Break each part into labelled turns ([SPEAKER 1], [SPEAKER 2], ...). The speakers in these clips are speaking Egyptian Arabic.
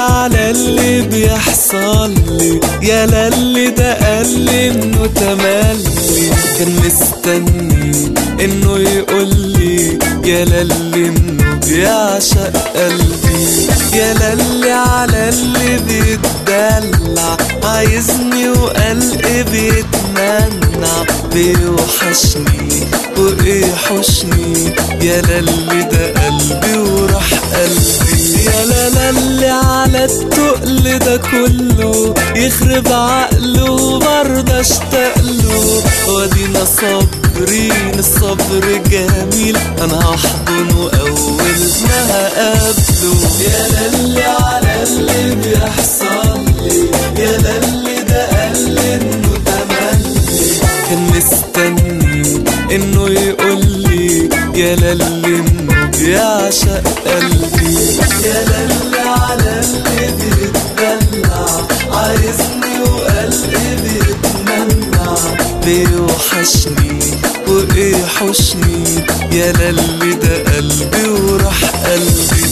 [SPEAKER 1] على اللي بيحصل لي يا للي ده قال لي انه تملي كان مستني انه يقول لي يا للي انه بيعشق قلبي يا للي على اللي بيتدلع عايزني وقلبي بيتمنع بيوحشني وايه حشني يا للي ده قلبي وراح قلبي يا للي على التقل ده كله يخرب عقله وبرضه اشتاق له وادينا صابرين الصبر جميل انا هحضنه اول ما هقابله يا للي على اللي بيحصل لي يا للي ده قال لي انه تملي كان مستني انه يقول لي يا للي انه بيعشق قلبي يا للي على اللي بيتدلع عايزني وقلبي بيتمنع بيوحشني وايه حشني يا للي ده قلبي وراح قلبي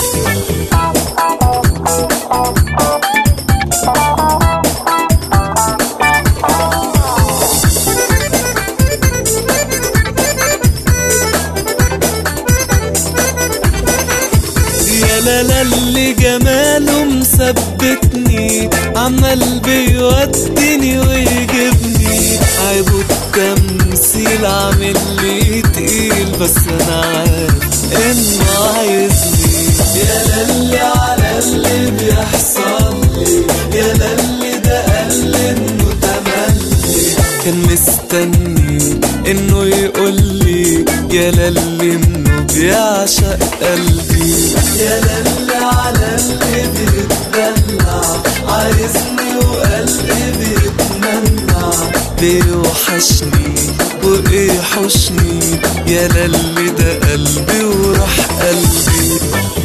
[SPEAKER 1] يا لالا اللي جماله مثبتني عمال بيوديني ويجيبني عيبه التمثيل عامل لي تقيل بس انا عارف انه عايزني يا للي على اللي بيحصل لي يا للي ده قال لي انه تملي كان مستني انه يقول لي يا للي انه بيعشق قلبي يا للي على اللي بيتدلع عايزني وقلبي بيتمنع بيوحشني وايه حشني يا للي ده قلبي وراح قلبي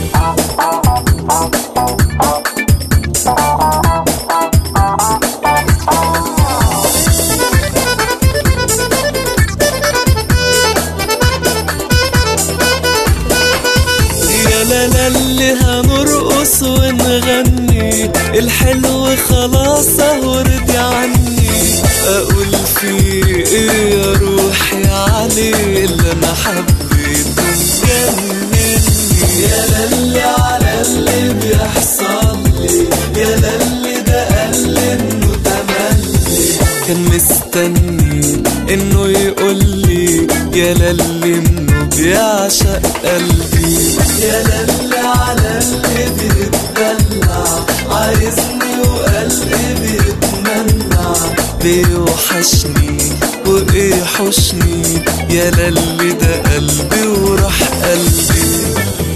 [SPEAKER 1] يا لالا اللي هنرقص ونغني الحلو خلاص اهو رضي عني اقول فيه ايه يا روحي عليه اللي انا حبيته مجنني يا للي على اللي بيحصل لي يا للي ده قال لي انه تملي كان مستني انه يقول لي يا للي انه بيعشق قلبي يا للي على اللي بيتدلع عايزني وقلبي بيتمنع بيوحشني وايه حشني يا للي ده قلبي وراح قلبي